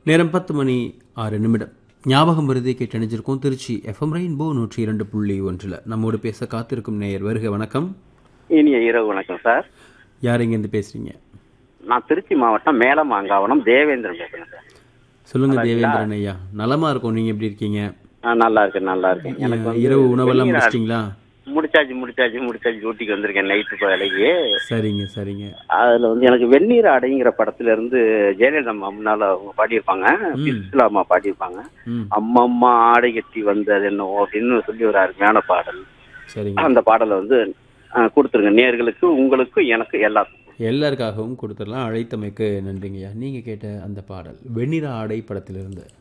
நேரம் பத்து மணி ஆறு நிமிடம் ஞாபகம் வருதே கேட்டணிஞ்சிருக்கோம் திருச்சி எஃப்எம் ரெயின்போ நூற்றி இரண்டு புள்ளி ஒன்றில் நம்மோடு பேச காத்திருக்கும் நேயர் வருக வணக்கம் இனிய இரவு வணக்கம் சார் யார் இங்கேருந்து பேசுறீங்க நான் திருச்சி மாவட்டம் மேலமாங்காவனம் தேவேந்திரன் பேசுறேன் சார் சொல்லுங்க தேவேந்திரன் ஐயா நலமா இருக்கும் நீங்க எப்படி இருக்கீங்க ஆ, நல்லா இருக்கு நல்லா இருக்கு எனக்கு வந்து இரவு உணவெல்லாம் வெந்நீர் முடிச்சிட்டிங்களா முடிச்சாச்சு முடிச்சாச்சு முடிச்சாச்சு டியூட்டிக்கு வந்திருக்கேன் நைட்டு வேலைக்கு சரிங்க சரிங்க அதுல வந்து எனக்கு வெந்நீர் அடைங்கிற படத்துல இருந்து ஜெயலலிதா அம்மா முன்னால அவங்க பாடியிருப்பாங்க பிஸ்லா அம்மா பாடியிருப்பாங்க ம் அம்மம்மா ஆடை கட்டி வந்தது என்னவோ அப்படின்னு சொல்லி ஒரு அருமையான பாடல் சரிங்க அந்த பாடலை வந்து ஆ, கொடுத்துருங்க நேர்களுக்கு உங்களுக்கு எனக்கு எல்லாத்துக்கும் எல்லாருக்காகவும் கொடுத்துடலாம் அழைத்தமைக்கு நன்றிங்கய்யா நீங்க கேட்ட அந்த பாடல் வெண்ணிற ஆடை படத்திலிருந்து